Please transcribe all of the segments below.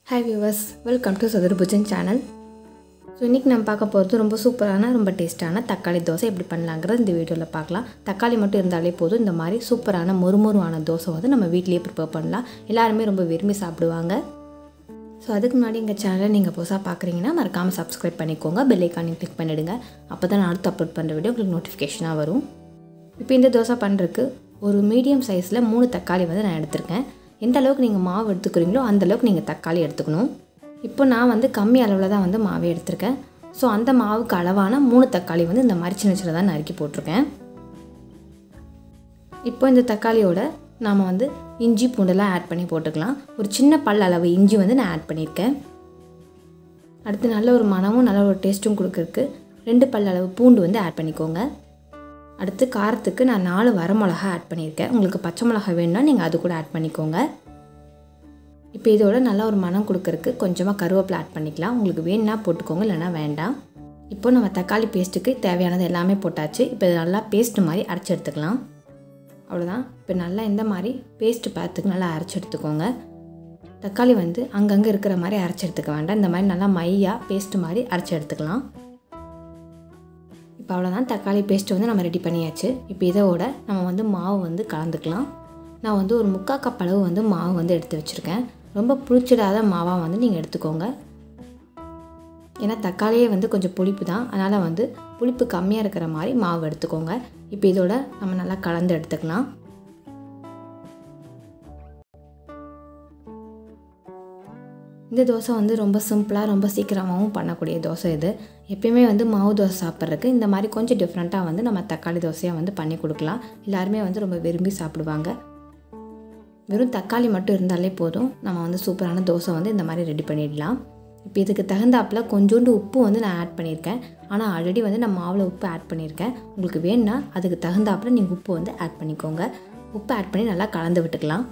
hi viewers welcome to Chaturbhujan channel so இன்றைக்கி நம்ம பார்க்க போகிறது ரொம்ப சூப்பரான ரொம்ப டேஸ்ட்டான தக்காளி தோசை எப்படி பண்ணலாங்கிறது இந்த வீடியோவில் பார்க்கலாம் தக்காளி மட்டும் இருந்தாலே போதும் இந்த மாதிரி சூப்பரான மொறுமொருவான தோசை வந்து நம்ம வீட்லேயே ப்ரிப்பேர் பண்ணலாம் எல்லாருமே ரொம்ப விரும்பி சாப்பிடுவாங்க ஸோ அதுக்கு முன்னாடி எங்கள் சேனலை நீங்கள் புதுசாக பார்க்குறீங்கன்னா மறக்காமல் சப்ஸ்கிரைப் பண்ணிக்கோங்க பெல் ஐக்கானையும் கிளிக் பண்ணிவிடுங்க அப்போ தான் நான் அடுத்து அப்லோட் பண்ணுற வீடியோ உங்களுக்கு நோட்டிஃபிகேஷனாக வரும் இப்போ இந்த தோசை பண்ணுறதுக்கு ஒரு மீடியம் சைஸில் மூணு தக்காளி வந்து நான் எடுத்திருக்கேன் எந்த அளவுக்கு நீங்கள் மாவு எடுத்துக்கிறீங்களோ அந்த அளவுக்கு நீங்கள் தக்காளி எடுத்துக்கணும் இப்போ நான் வந்து கம்மி அளவில் தான் வந்து மாவு எடுத்திருக்கேன் ஸோ அந்த மாவுக்கு அளவான மூணு தக்காளி வந்து இந்த மாதிரி சின்ன சின்னதாக நறுக்கி போட்டிருக்கேன் இப்போ இந்த தக்காளியோட நாம் வந்து இஞ்சி பூண்டெல்லாம் ஆட் பண்ணி போட்டுக்கலாம் ஒரு சின்ன பல் அளவு இஞ்சி வந்து நான் ஆட் பண்ணியிருக்கேன் அடுத்து நல்ல ஒரு மனமும் நல்ல ஒரு டேஸ்ட்டும் கொடுக்கறதுக்கு ரெண்டு பல் அளவு பூண்டு வந்து ஆட் பண்ணிக்கோங்க அடுத்து காரத்துக்கு நான் நாலு வரமிளகா ஆட் பண்ணியிருக்கேன் உங்களுக்கு பச்சை மிளகா வேணும்னா நீங்கள் அது கூட ஆட் பண்ணிக்கோங்க இப்போ இதோட நல்லா ஒரு மனம் கொடுக்கறதுக்கு கொஞ்சமாக கருவேப்பிலை ஆட் பண்ணிக்கலாம் உங்களுக்கு வேணும்னா போட்டுக்கோங்க இல்லைனா வேண்டாம் இப்போ நம்ம தக்காளி பேஸ்ட்டுக்கு தேவையானது எல்லாமே போட்டாச்சு இப்போ இது நல்லா பேஸ்ட்டு மாதிரி அரைச்சி எடுத்துக்கலாம் அவ்வளோதான் இப்போ நல்லா இந்த மாதிரி பேஸ்ட்டு பார்த்துக்கு நல்லா அரைச்சி எடுத்துக்கோங்க தக்காளி வந்து அங்கங்கே இருக்கிற மாதிரி அரைச்சி எடுத்துக்க வேண்டாம் இந்த மாதிரி நல்லா மையாக பேஸ்ட்டு மாதிரி அரைச்சி எடுத்துக்கலாம் இப்போ அவ்வளோதான் தக்காளி பேஸ்ட்டு வந்து நம்ம ரெடி பண்ணியாச்சு இப்போ இதோட நம்ம வந்து மாவு வந்து கலந்துக்கலாம் நான் வந்து ஒரு முக்கால் கப் அளவு வந்து மாவு வந்து எடுத்து வச்சுருக்கேன் ரொம்ப புளிச்சிடாத மாவாக வந்து நீங்கள் எடுத்துக்கோங்க ஏன்னா தக்காளியே வந்து கொஞ்சம் புளிப்பு தான் அதனால் வந்து புளிப்பு கம்மியாக இருக்கிற மாதிரி மாவு எடுத்துக்கோங்க இப்போ இதோட நம்ம நல்லா கலந்து எடுத்துக்கலாம் இந்த தோசை வந்து ரொம்ப சிம்பிளாக ரொம்ப சீக்கிரமாகவும் பண்ணக்கூடிய தோசை இது எப்பயுமே வந்து மாவு தோசை சாப்பிட்றதுக்கு இந்த மாதிரி கொஞ்சம் டிஃப்ரெண்ட்டாக வந்து நம்ம தக்காளி தோசையாக வந்து பண்ணி கொடுக்கலாம் எல்லாருமே வந்து ரொம்ப விரும்பி சாப்பிடுவாங்க வெறும் தக்காளி மட்டும் இருந்தாலே போதும் நம்ம வந்து சூப்பரான தோசை வந்து இந்த மாதிரி ரெடி பண்ணிடலாம் இப்போ இதுக்கு தகுந்தாப்பில் கொஞ்சோண்டு உப்பு வந்து நான் ஆட் பண்ணியிருக்கேன் ஆனால் ஆல்ரெடி வந்து நான் மாவில் உப்பு ஆட் பண்ணியிருக்கேன் உங்களுக்கு வேணும்னா அதுக்கு தகுந்தாப்பில் நீங்கள் உப்பு வந்து ஆட் பண்ணிக்கோங்க உப்பு ஆட் பண்ணி நல்லா கலந்து விட்டுக்கலாம்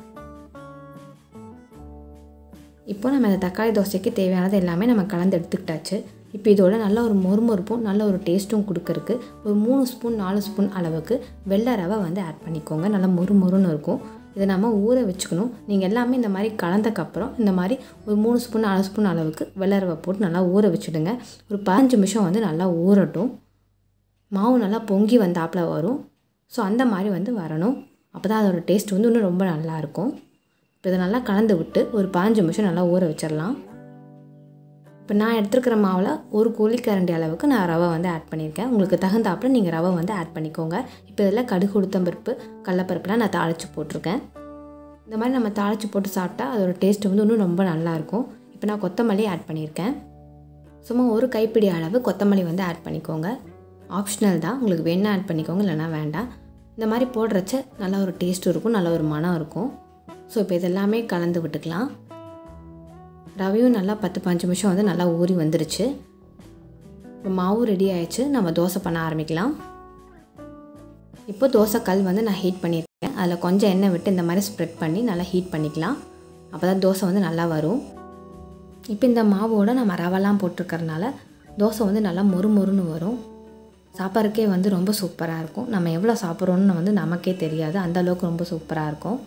இப்போ நம்ம இந்த தக்காளி தோசைக்கு தேவையானது எல்லாமே நம்ம கலந்து எடுத்துக்கிட்டாச்சு இப்போ இதோட நல்ல ஒரு மொறுமொறுப்பும் நல்ல ஒரு டேஸ்ட்டும் கொடுக்கறக்கு ஒரு மூணு ஸ்பூன் நாலு ஸ்பூன் அளவுக்கு வெள்ளை ரவை வந்து ஆட் பண்ணிக்கோங்க நல்லா மொறு மொறுன்னு இருக்கும் இதை நம்ம ஊற வச்சுக்கணும் நீங்கள் எல்லாமே இந்த மாதிரி கலந்தக்கப்புறம் இந்த மாதிரி ஒரு மூணு ஸ்பூன் நாலு ஸ்பூன் அளவுக்கு வெள்ளை ரவை போட்டு நல்லா ஊற வச்சுடுங்க ஒரு பதினஞ்சு நிமிஷம் வந்து நல்லா ஊறட்டும் மாவு நல்லா பொங்கி வந்தாப்பில் வரும் ஸோ அந்த மாதிரி வந்து வரணும் அப்போ தான் அதோடய டேஸ்ட் வந்து இன்னும் ரொம்ப நல்லாயிருக்கும் இப்போ இதை நல்லா கலந்து விட்டு ஒரு பதினஞ்சு நிமிஷம் நல்லா ஊற வச்சிடலாம் இப்போ நான் எடுத்துருக்கிற மாவில் ஒரு கோழிக்கரண்டி அளவுக்கு நான் ரவை வந்து ஆட் பண்ணியிருக்கேன் உங்களுக்கு தகுந்தாப்பில் நீங்கள் ரவை வந்து ஆட் பண்ணிக்கோங்க இப்போ இதில் கடுகு உளுத்தம்பருப்பு கடலப்பருப்புலாம் நான் தாளித்து போட்டிருக்கேன் இந்த மாதிரி நம்ம தாளித்து போட்டு சாப்பிட்டா அதோட டேஸ்ட் வந்து இன்னும் ரொம்ப நல்லாயிருக்கும் இப்போ நான் கொத்தமல்லி ஆட் பண்ணியிருக்கேன் சும்மா ஒரு கைப்பிடி அளவு கொத்தமல்லி வந்து ஆட் பண்ணிக்கோங்க ஆப்ஷனல் தான் உங்களுக்கு வேணால் ஆட் பண்ணிக்கோங்க இல்லைனா வேண்டாம் இந்த மாதிரி போடுறச்ச நல்ல ஒரு டேஸ்ட்டும் இருக்கும் நல்ல ஒரு மனம் இருக்கும் ஸோ இப்போ இதெல்லாமே கலந்து விட்டுக்கலாம் ரவையும் நல்லா பத்து பாஞ்சு நிமிஷம் வந்து நல்லா ஊறி வந்துருச்சு இப்போ மாவு ரெடி ஆயிடுச்சு நம்ம தோசை பண்ண ஆரம்பிக்கலாம் இப்போ தோசை கல் வந்து நான் ஹீட் பண்ணியிருக்கேன் அதில் கொஞ்சம் எண்ணெய் விட்டு இந்த மாதிரி ஸ்ப்ரெட் பண்ணி நல்லா ஹீட் பண்ணிக்கலாம் அப்போ தான் தோசை வந்து நல்லா வரும் இப்போ இந்த மாவோட நம்ம ரவெல்லாம் போட்டிருக்கறனால தோசை வந்து நல்லா மொறு மொறுன்னு வரும் சாப்பிட்றதுக்கே வந்து ரொம்ப சூப்பராக இருக்கும் நம்ம எவ்வளோ சாப்பிட்றோன்னு வந்து நமக்கே தெரியாது அந்தளவுக்கு ரொம்ப சூப்பராக இருக்கும்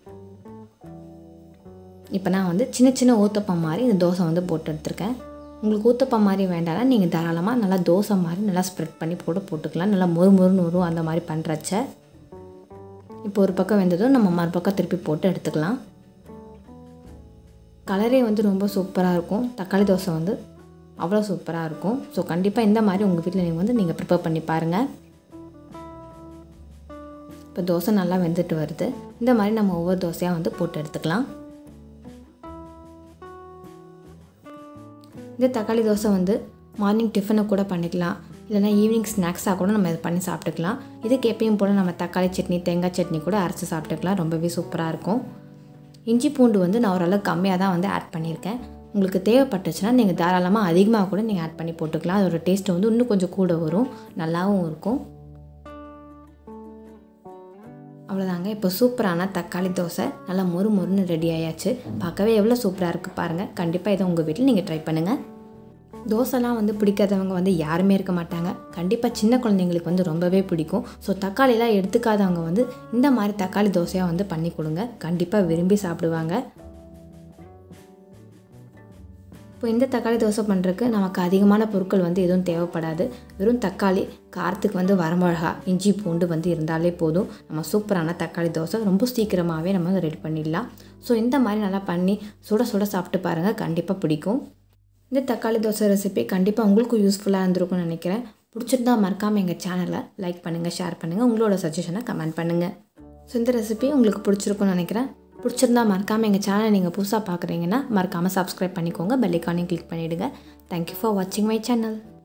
இப்போ நான் வந்து சின்ன சின்ன ஊத்தப்பம் மாதிரி இந்த தோசை வந்து போட்டு எடுத்திருக்கேன் உங்களுக்கு ஊத்தப்பம் மாதிரி வேண்டாம்னா நீங்கள் தாராளமாக நல்லா தோசை மாதிரி நல்லா ஸ்ப்ரெட் பண்ணி போட்டு போட்டுக்கலாம் நல்லா மொறு மொறுன்னு வரும் அந்த மாதிரி பண்ணுறச்ச இப்போ ஒரு பக்கம் வெந்ததும் நம்ம மறுபக்கம் திருப்பி போட்டு எடுத்துக்கலாம் கலரே வந்து ரொம்ப சூப்பராக இருக்கும் தக்காளி தோசை வந்து அவ்வளோ சூப்பராக இருக்கும் ஸோ கண்டிப்பாக இந்த மாதிரி உங்கள் வீட்டில் நீங்கள் வந்து நீங்கள் ப்ரிப்பேர் பண்ணி பாருங்கள் இப்போ தோசை நல்லா வெந்துட்டு வருது இந்த மாதிரி நம்ம ஒவ்வொரு தோசையாக வந்து போட்டு எடுத்துக்கலாம் இந்த தக்காளி தோசை வந்து மார்னிங் டிஃபனை கூட பண்ணிக்கலாம் இல்லைனா ஈவினிங் ஸ்நாக்ஸாக கூட நம்ம இதை பண்ணி சாப்பிட்டுக்கலாம் இதுக்கு எப்பயும் போல் நம்ம தக்காளி சட்னி தேங்காய் சட்னி கூட அரைச்சி சாப்பிட்டுக்கலாம் ரொம்பவே சூப்பராக இருக்கும் இஞ்சி பூண்டு வந்து நான் ஓரளவு கம்மியாக தான் வந்து ஆட் பண்ணியிருக்கேன் உங்களுக்கு தேவைப்பட்டுச்சுன்னா நீங்கள் தாராளமாக அதிகமாக கூட நீங்கள் ஆட் பண்ணி போட்டுக்கலாம் அதோட டேஸ்ட்டு வந்து இன்னும் கொஞ்சம் கூட வரும் நல்லாவும் இருக்கும் அவ்வளோதாங்க இப்போ சூப்பரான தக்காளி தோசை நல்லா மொறு மொறுன்னு ரெடி ஆயாச்சு பார்க்கவே எவ்வளோ சூப்பராக இருக்குது பாருங்கள் கண்டிப்பாக இதை உங்கள் வீட்டில் நீங்கள் ட்ரை பண்ணுங்கள் தோசைலாம் வந்து பிடிக்காதவங்க வந்து யாருமே இருக்க மாட்டாங்க கண்டிப்பாக சின்ன குழந்தைங்களுக்கு வந்து ரொம்பவே பிடிக்கும் ஸோ தக்காளிலாம் எடுத்துக்காதவங்க வந்து இந்த மாதிரி தக்காளி தோசையாக வந்து பண்ணி கொடுங்க கண்டிப்பாக விரும்பி சாப்பிடுவாங்க இப்போ இந்த தக்காளி தோசை பண்ணுறதுக்கு நமக்கு அதிகமான பொருட்கள் வந்து எதுவும் தேவைப்படாது வெறும் தக்காளி காரத்துக்கு வந்து வரமிளகா இஞ்சி பூண்டு வந்து இருந்தாலே போதும் நம்ம சூப்பரான தக்காளி தோசை ரொம்ப சீக்கிரமாகவே நம்ம வந்து ரெடி பண்ணிடலாம் ஸோ இந்த மாதிரி நல்லா பண்ணி சுட சுட சாப்பிட்டு பாருங்கள் கண்டிப்பாக பிடிக்கும் இந்த தக்காளி தோசை ரெசிபி கண்டிப்பாக உங்களுக்கும் யூஸ்ஃபுல்லாக இருந்திருக்கும்னு நினைக்கிறேன் பிடிச்சிருந்தா மறக்காமல் எங்கள் சேனலை லைக் பண்ணுங்கள் ஷேர் பண்ணுங்கள் உங்களோட சஜஷனை கமெண்ட் பண்ணுங்கள் ஸோ இந்த ரெசிபி உங்களுக்கு பிடிச்சிருக்கும்னு நினைக்கிறேன் பிடிச்சிருந்தா மறக்காமல் எங்கள் சேனலை நீங்கள் புதுசாக பார்க்குறீங்கன்னா மறக்காமல் சப்ஸ்கிரைப் பண்ணிக்கோங்க பெல்லைக்கானையும் கிளிக் பண்ணிவிடுங்க தேங்க்யூ ஃபார் வாட்சிங் மை சேனல்